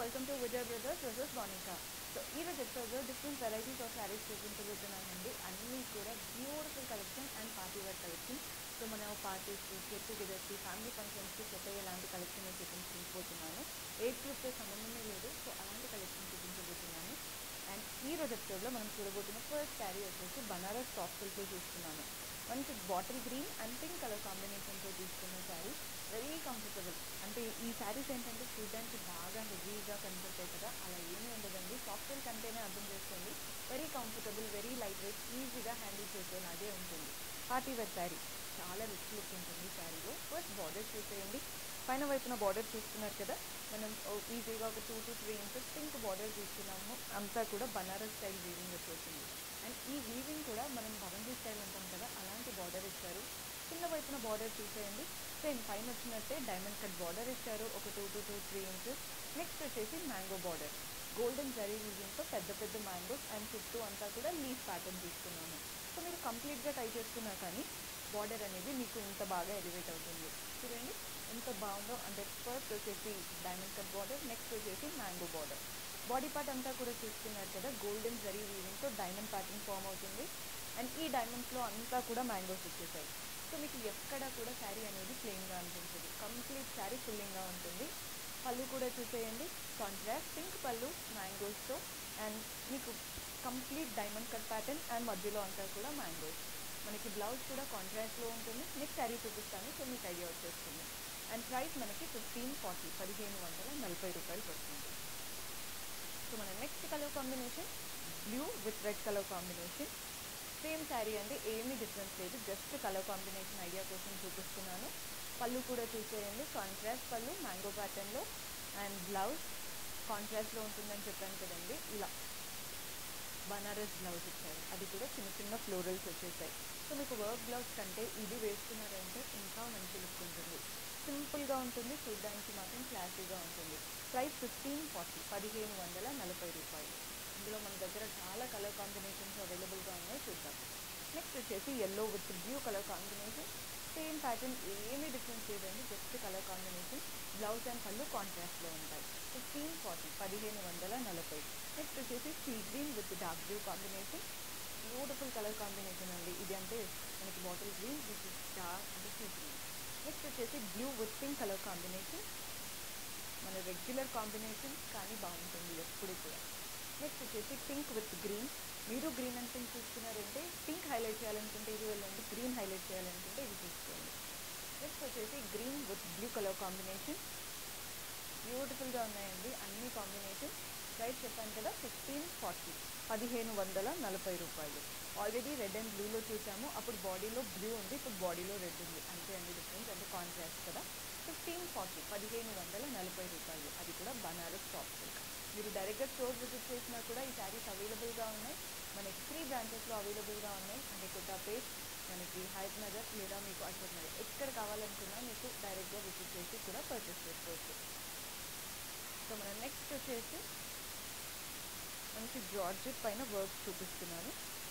welcome to Vijay brothers versus Monika so ఈ రోజు ఎపిసోడ్లో డిఫరెంట్ వెరైటీస్ ఆఫ్ శారీస్ చూపించబోతున్నానండి అన్నీ కూడా beautiful collection and party wear collection so మన పార్టీస్కి గెట్ టుగెదర్స్కి ఫ్యామిలీ ఫంక్షన్స్కి సెట్ అయ్యే ఎలాంటి కలెక్షన్ చూపించబోతున్నాను ఏజ్ గ్రూప్తో సంబంధమే లేదు సో అలాంటి కలెక్షన్ చూపించబోతున్నాను అండ్ ఈ రోజు ఎపిసోడ్లో మనం చూడబోతున్న ఫస్ట్ శారీ వచ్చేసి బనారస్ సాఫ్ట్ సిల్క్లో చూస్తున్నాను మంచి bottle green and pink colour కాంబినేషన్తో తీసుకున్న శారీ వెరీ కంఫర్టబుల్ అంటే ఈ శారీస్ ఏంటంటే చూడడానికి బాగా హెవీగా కనపడతాయి కదా అలా ఏమీ ఉండదండి సాఫ్ట్ సిల్క్ అంటేనే అర్థం చేసుకోండి very comfortable very light weight ఈజీగా హ్యాండిల్ చేసేలాగే ఉంటుంది పార్టీ వేర్ శారీ చాలా రిచ్ లుక్ ఉంటుంది శారీలో ఫస్ట్ బార్డర్ చూసేయండి పైన వైపున బార్డర్ చూస్తున్నారు కదా మనం ఈజీగా ఒక two to three inches pink border తీసుకున్నాము అంతా కూడా బనారస్ స్టైల్ వీవింగ్ వచ్చేసింది అండ్ ఈ వీవింగ్ కూడా మనం భవంతి స్టైల్ అంటాం కదా అలాంటి బార్డర్ ఇచ్చారు కింద వైపున బార్డర్ చూసేయండి సేమ్ పైన వచ్చినట్టే డైమండ్ కట్ బార్డర్ ఇచ్చారు ఒక two to two three inches next వచ్చేసి మ్యాంగో బార్డర్ గోల్డెన్ జరీ వీవింగ్తో పెద్ద పెద్ద మ్యాంగోస్ అండ్ చుట్టూ అంతా కూడా లీఫ్ ప్యాటర్న్ తీసుకున్నాము సో మీరు కంప్లీట్గా ట్రై చేసుకున్నా కానీ బార్డర్ అనేది మీకు ఇంత బాగా ఎలివేట్ అవుతుంది చూడండి ఎంత బాగుందో అంటే ఫస్ట్ వచ్చేసి డైమండ్ కట్ బార్డర్ నెక్స్ట్ వచ్చేసి మ్యాంగో బార్డర్ బాడీ పార్ట్ అంతా కూడా చూస్తున్నారు కదా గోల్డెన్ జరీ వీవింగ్తో డైమండ్ ప్యాటర్న్ ఫామ్ అవుతుంది అండ్ ఈ డైమండ్స్లో అంతా కూడా మ్యాంగోస్ వచ్చేసాయి సో మీకు ఎక్కడ కూడా శారీ అనేది ప్లెయిన్గా అనిపించదు కంప్లీట్ శారీ ఫుల్లింగ్గా ఉంటుంది పళ్ళు కూడా చూసేయండి కాంట్రాస్ట్ పింక్ పళ్ళు మ్యాంగోస్తో అండ్ మీకు complete diamond cut pattern and మధ్యలో అంతా కూడా మ్యాంగోస్ మనకి బ్లౌజ్ కూడా కాంట్రాస్ట్లో ఉంటుంది నెక్స్ట్ శారీ చూపిస్తాను సో మీకు ఐడియా వచ్చేస్తుంది అండ్ ప్రైస్ మనకి ఫిఫ్టీన్ ఫార్టీ పదిహేను వందల నలభై రూపాయలు పడుతుంది సో మన next colour combination blue with red colour combination same sari అండి ఏమీ డిఫరెన్స్ లేదు జస్ట్ కలర్ కాంబినేషన్ ఐడియా కోసం చూపిస్తున్నాను పళ్ళు కూడా చూసేయండి కాంట్రాస్ట్ పళ్ళు మ్యాంగో ప్యాటర్న్లో అండ్ బ్లౌజ్ కాంట్రాస్ట్లో ఉంటుందని చెప్పాను కదండి ఇలా బనారస్ బ్లౌజ్ ఇచ్చారు అది కూడా చిన్న చిన్న ఫ్లోరల్స్ వచ్చేసాయి సో మీకు వర్క్ బ్లౌజ్ కంటే ఇది వేసుకున్నారంటే ఇంకా మంచి లుక్ ఉంటుంది సింపుల్గా ఉంటుంది చూడడానికి మాత్రం క్లాసీగా ఉంటుంది ప్రైస్ ఫిఫ్టీన్ ఫార్టీ పదిహేను వందల నలభై రూపాయలు ఇందులో మన దగ్గర చాలా కలర్ కాంబినేషన్స్ అవైలబుల్గా ఉన్నాయి చూద్దాం నెక్స్ట్ వచ్చేసి yellow with blue colour combination same pattern ఏమీ డిఫరెన్స్ లేదండి just colour combination blouse and పళ్ళు కాంట్రాస్ట్లో ఉంటాయి ఫిఫ్టీన్ ఫార్టీ పదిహేను వందల నలభై నెక్స్ట్ వచ్చేసి sea green with dark blue combination beautiful colour combination అండి ఇది అంటే మనకి బాటిల్ గ్రీన్ విత్ డార్క్ అంటే సీ గ్రీన్ నెక్స్ట్ వచ్చేసి blue with pink colour combination మన రెగ్యులర్ కాంబినేషన్ కానీ బాగుంటుంది ఎప్పుడు కూడా నెక్స్ట్ వచ్చేసి పింక్ విత్ గ్రీన్ మీరు గ్రీన్ అండ్ పింక్ చూసుకున్నారంటే పింక్ హైలైట్ చేయాలనుకుంటే ఇది వెళ్ళండి గ్రీన్ హైలైట్ చేయాలనుకుంటే ఇది చూసుకోండి నెక్స్ట్ వచ్చేసి green with blue colour combination బ్యూటిఫుల్గా ఉన్నాయండి అన్ని కాంబినేషన్ ప్రైస్ చెప్పాను కదా ఫిఫ్టీన్ ఫార్టీ పదిహేను వందల నలభై రూపాయలు ఆల్రెడీ రెడ్ అండ్ బ్లూలో చూసాము అప్పుడు బాడీలో బ్లూ ఉంది ఇప్పుడు బాడీలో రెడ్ ఉంది అంతే అండి డిఫరెన్స్ అంటే కాంట్రాస్ట్ కదా ఫిఫ్టీన్ ఫార్టీ పదిహేను వందల నలభై రూపాయలు అది కూడా బనారస్ సాఫ్ట్ సిల్క్ మీరు డైరెక్ట్గా స్టోర్ విజిట్ చేసినా కూడా ఈ శారీస్ అవైలబుల్గా ఉన్నాయి మనకి త్రీ బ్రాంచెస్లో అవైలబుల్గా ఉన్నాయి అంటే కొత్తపేట్ మనకి హైత్ నగర్ లేదా మీకు అశోక్ నగర్ ఎక్కడ కావాలనుకున్నా మీకు డైరెక్ట్గా విజిట్ చేసి కూడా పర్చేస్ చేసుకోవచ్చు సో మన నెక్స్ట్ వచ్చేసి మంచి జార్జెట్ పైన వర్క్ చూపిస్తున్నాను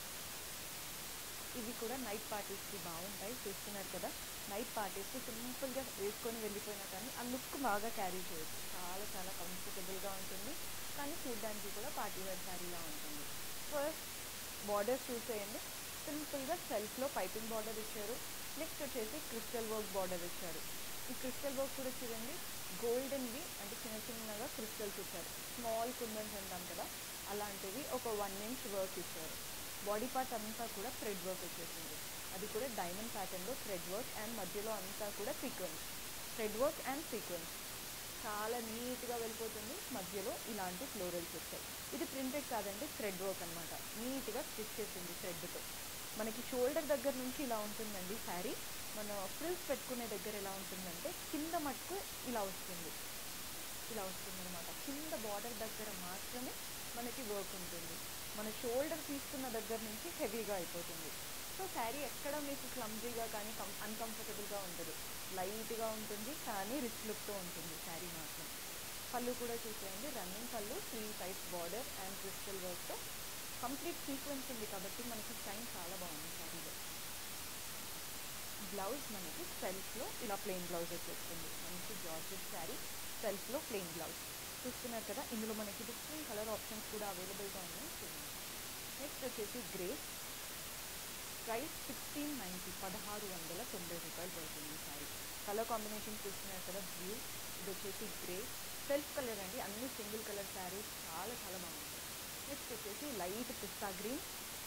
ఇవి కూడా నైట్ పార్టీస్కి బాగుంటాయి చూస్తున్నారు కదా నైట్ పార్టీస్కి సింపుల్గా వేసుకొని వెళ్ళిపోయినా కానీ ఆ లుక్ బాగా క్యారీ చేయొచ్చు చాలా చాలా కంఫర్టబుల్గా ఉంటుంది కానీ చూడడానికి కూడా పార్టీ వేర్ శారీలా ఉంటుంది ఫస్ట్ బార్డర్స్ చూసేయండి సింపుల్గా సెల్ఫ్లో పైపింగ్ బార్డర్ ఇచ్చారు నెక్స్ట్ వచ్చేసి క్రిస్టల్ వర్క్ బార్డర్ ఇచ్చారు ఈ క్రిస్టల్ వర్క్ కూడా చూడండి గోల్డెన్వి అంటే చిన్న చిన్నగా క్రిస్టల్స్ ఇచ్చారు స్మాల్ కుందన్స్ అంటాం కదా అలాంటివి ఒక వన్ ఇంచ్ వర్క్ ఇచ్చారు బాడీ పార్ట్ అంతా కూడా థ్రెడ్ వర్క్ వచ్చేసింది అది కూడా డైమండ్ ప్యాటర్న్లో థ్రెడ్ వర్క్ అండ్ మధ్యలో అంతా కూడా sequence thread work and sequence చాలా నీట్గా వెళ్ళిపోతుంది మధ్యలో ఇలాంటి ఫ్లోరల్స్ వచ్చాయి ఇది ప్రింటెడ్ కాదండి థ్రెడ్ వర్క్ అనమాట నీట్గా స్టిచ్ చేసింది థ్రెడ్తో మనకి షోల్డర్ దగ్గర నుంచి ఇలా ఉంటుందండి శారీ మన ఫ్రిల్స్ పెట్టుకునే దగ్గర ఎలా ఉంటుందంటే కింద మట్టుకు ఇలా వస్తుంది ఇలా వస్తుంది అనమాట కింద బార్డర్ దగ్గర మాత్రమే మనకి వర్క్ ఉంటుంది మన షోల్డర్ తీసుకున్న దగ్గర నుంచి హెవీగా అయిపోతుంది సో శారీ ఎక్కడ మీకు క్లమ్జీగా కానీ కం అన్కంఫర్టబుల్గా ఉండదు లైట్గా ఉంటుంది కానీ రిచ్ లుక్తో ఉంటుంది శారీ మాత్రం పళ్ళు కూడా చూసేయండి రన్నింగ్ పళ్ళు three size border and crystal వర్క్తో కంప్లీట్ సీక్వెన్స్ ఉంది కాబట్టి మనకి స్టైన్ చాలా బాగుంది శారీలో బ్లౌజ్ మనకి సెల్ఫ్లో ఇలా ప్లెయిన్ బ్లౌజ్ వచ్చేస్తుంది మంచి జార్జెట్ శారీ సెల్ఫ్లో ప్లెయిన్ బ్లౌజ్ చూస్తున్నారు కదా ఇందులో మనకి డిఫరెంట్ కలర్ ఆప్షన్స్ కూడా అవైలబుల్గా ఉన్నాయి చూడండి నెక్స్ట్ వచ్చేసి గ్రే ప్రైస్ సిక్స్టీన్ నైంటీ పదహారు వందల తొంభై రూపాయలు పడుతుంది సారీ కలర్ కాంబినేషన్ చూస్తున్నారు కదా బ్లూ ఇది వచ్చేసి గ్రే సెల్ఫ్ కలర్ అండి అన్ని సింగిల్ కలర్ శారీస్ చాలా చాలా బాగుంటాయి నెక్స్ట్ వచ్చేసి లైట్ పిస్తా గ్రీన్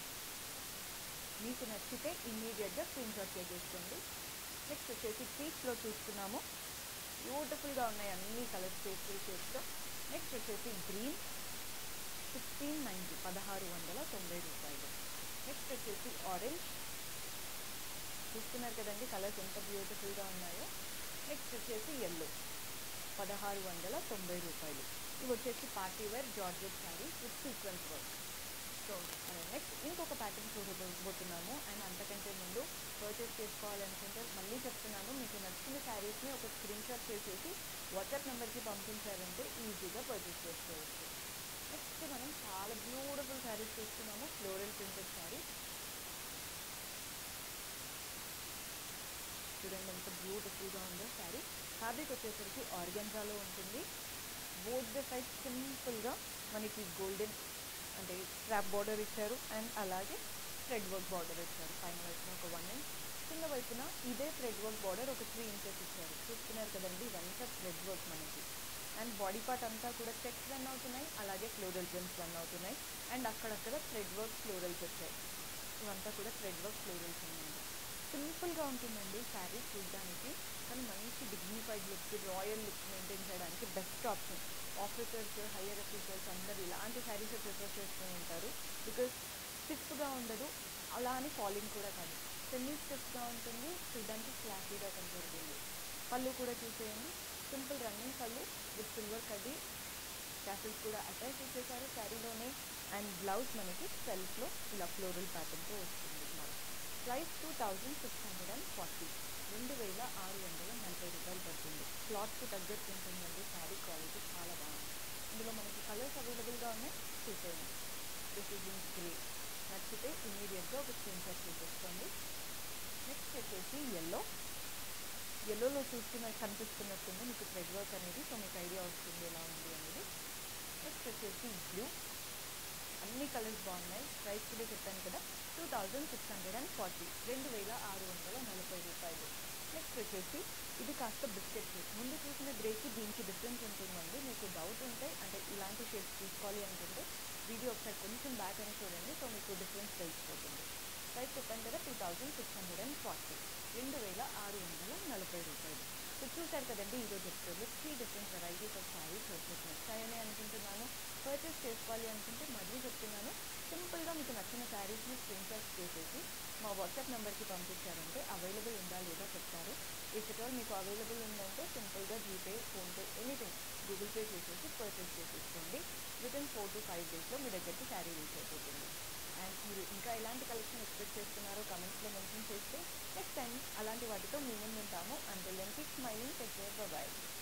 మీకు నచ్చితే ఇమ్మీడియట్గా స్క్రీన్ షాట్ చేసేసుకోండి నెక్స్ట్ వచ్చేసి పీచ్లో చూస్తున్నాము బ్యూటిఫుల్గా ఉన్నాయి అన్ని కలర్స్ పేస్టల్ షేడ్స్తో నెక్స్ట్ వచ్చేసి గ్రీన్ సిక్స్టీన్ నైంటీ పదహారు వందల తొంభై రూపాయలు నెక్స్ట్ వచ్చేసి ఆరెంజ్ చూస్తున్నారు కదండి కలర్స్ ఎంత బ్యూటిఫుల్గా ఉన్నాయో నెక్స్ట్ వచ్చేసి ఎల్లో పదహారు వందల తొంభై రూపాయలు ఇవి వచ్చేసి party wear georgette sari with sequence work so next ఇంకొక ప్యాటర్న్ చూడబోతున్నాము అండ్ అంతకంటే ముందు పర్చేస్ చేసుకోవాలనుకుంటే మళ్ళీ చెప్తున్నాను మీకు నచ్చిన శారీస్ని ఒక స్క్రీన్ షాట్ చేసేసి వాట్సాప్ నెంబర్కి పంపించారంటే ఈజీగా పర్చేస్ చేసుకోవచ్చు నెక్స్ట్ మనం చాలా బ్యూటిఫుల్ శారీస్ చూస్తున్నాము ఫ్లోరల్ ప్రింటెడ్ శారీ చూడండి ఎంత బ్యూటిఫుల్గా ఉందో శారీ ఫ్యాబ్రిక్ వచ్చేసరికి ఆర్గెన్జాలో ఉంటుంది బోత్ ద సైడ్ సింపుల్గా మనకి గోల్డెన్ అంటే స్ట్రాప్ బార్డర్ ఇచ్చారు అండ్ అలాగే థ్రెడ్ వర్క్ బార్డర్ ఇచ్చారు పైన వైపున ఒక వన్ ఇంచ్ కింద వైపున ఇదే థ్రెడ్ వర్క్ బార్డర్ ఒక త్రీ ఇంచెస్ ఇచ్చారు చూస్తున్నారు కదండి ఇదంతా థ్రెడ్ వర్క్ మనకి అండ్ బాడీ పార్ట్ అంతా కూడా చెక్స్ రన్ అవుతున్నాయి అలాగే ఫ్లోరల్ జెమ్స్ రన్ అవుతున్నాయి అండ్ అక్కడక్కడ థ్రెడ్ వర్క్ ఫ్లోరల్స్ వచ్చాయి ఇవంతా కూడా థ్రెడ్ వర్క్ ఫ్లోరల్స్ అన్నమాట సింపుల్గా ఉంటుందండి శారీ చూడడానికి కానీ మంచి dignified look royal look maintain చేయడానికి best option officers higher officers అందరు ఇలాంటి శారీస్ ప్రిఫర్ చేస్తూ ఉంటారు బికాస్ స్టిఫ్గా ఉండదు అలా అని ఫాలింగ్ కూడా కాదు సెమీ స్టిఫ్గా ఉంటుంది చూడడానికి క్లాసీగా కనపడుతుంది పళ్ళు కూడా చూసేయండి సింపుల్ రన్నింగ్ పళ్ళు విత్ సిల్వర్ కడ్డీ క్యాసెల్స్ కూడా అటాచ్ చేసేసారు శారీలోనే అండ్ బ్లౌజ్ మనకి సెల్ఫ్లో ఇలా ఫ్లోరల్ ప్యాటర్న్తో వస్తుంది అన్నమాట price two thousand six hundred and forty రెండు వేల ఆరు వందల నలభై రూపాయలు పడుతుంది క్లాత్కి తగ్గట్టు ఉంటుందండి శారీ క్వాలిటీ చాలా బాగుంది ఇందులో మనకి కలర్స్ అవైలబుల్గా ఉన్నాయి చూసేయండి దిస్ ఇస్ ఇన్ గ్రే నచ్చితే ఇమీడియట్గా ఒక స్క్రీన్ షాట్ తీసేసుకోండి నెక్స్ట్ వచ్చేసి ఎల్లో ఎల్లోలో చూస్తున్న కనిపిస్తున్నట్టుంది మీకు థ్రెడ్ వర్క్ అనేది సో మీకు ఐడియా వస్తుంది ఎలా ఉంది అనేది నెక్స్ట్ వచ్చేసి బ్లూ అన్ని కలర్స్ బాగున్నాయి ప్రైస్ కూడా చెప్పాను కదా two thousand six hundred and forty రెండు వేల ఆరు వందల నలభై రూపాయలు నెక్స్ట్ వచ్చేసి ఇది కాస్త బిస్కెట్ షేప్ ముందు చూసిన గ్రేకి దీనికి డిఫరెన్స్ ఉంటుందండి మీకు డౌట్ ఉంటే అంటే ఇలాంటి షేప్స్ తీసుకోవాలి అనుకుంటే వీడియో ఒకసారి కొంచెం బ్యాక్ అని చూడండి సో మీకు డిఫరెన్స్ తెలిసిపోతుంది ప్రైస్ చెప్పాను కదా two thousand six hundred and forty రెండు వేల ఆరు వందల నలభై రూపాయలు సో చూశారు కదండి ఈరోజు ఎపిసోడ్లో three different varieties of saris మీకు నచ్చాయని అనుకుంటున్నాను పర్చేస్ చేసుకోవాలి అనుకుంటే మళ్ళీ చెప్తున్నాను సింపుల్గా మీకు నచ్చిన శారీస్ని స్క్రీన్ షాట్స్ చేసేసి మా వాట్సాప్ నెంబర్కి పంపించారంటే అవైలబుల్ ఉందా లేదా చెప్తారు ఇఫ్ ఇట్ ఆల్ మీకు అవైలబుల్ ఉందంటే సింపుల్గా GPay PhonePe anything Google Pay చేసేసి పర్చేస్ చేసేసుకోండి within four to five డేస్లో మీ దగ్గరికి శారీ రీచ్ అయిపోతుంది అండ్ మీరు ఇంకా ఎలాంటి కలెక్షన్ ఎక్స్పెక్ట్ చేస్తున్నారో కమెంట్స్లో మెన్షన్ చేస్తే నెక్స్ట్ టైం అలాంటి వాటితో మీ ముందు ఉంటాము and then keep smiling take care bye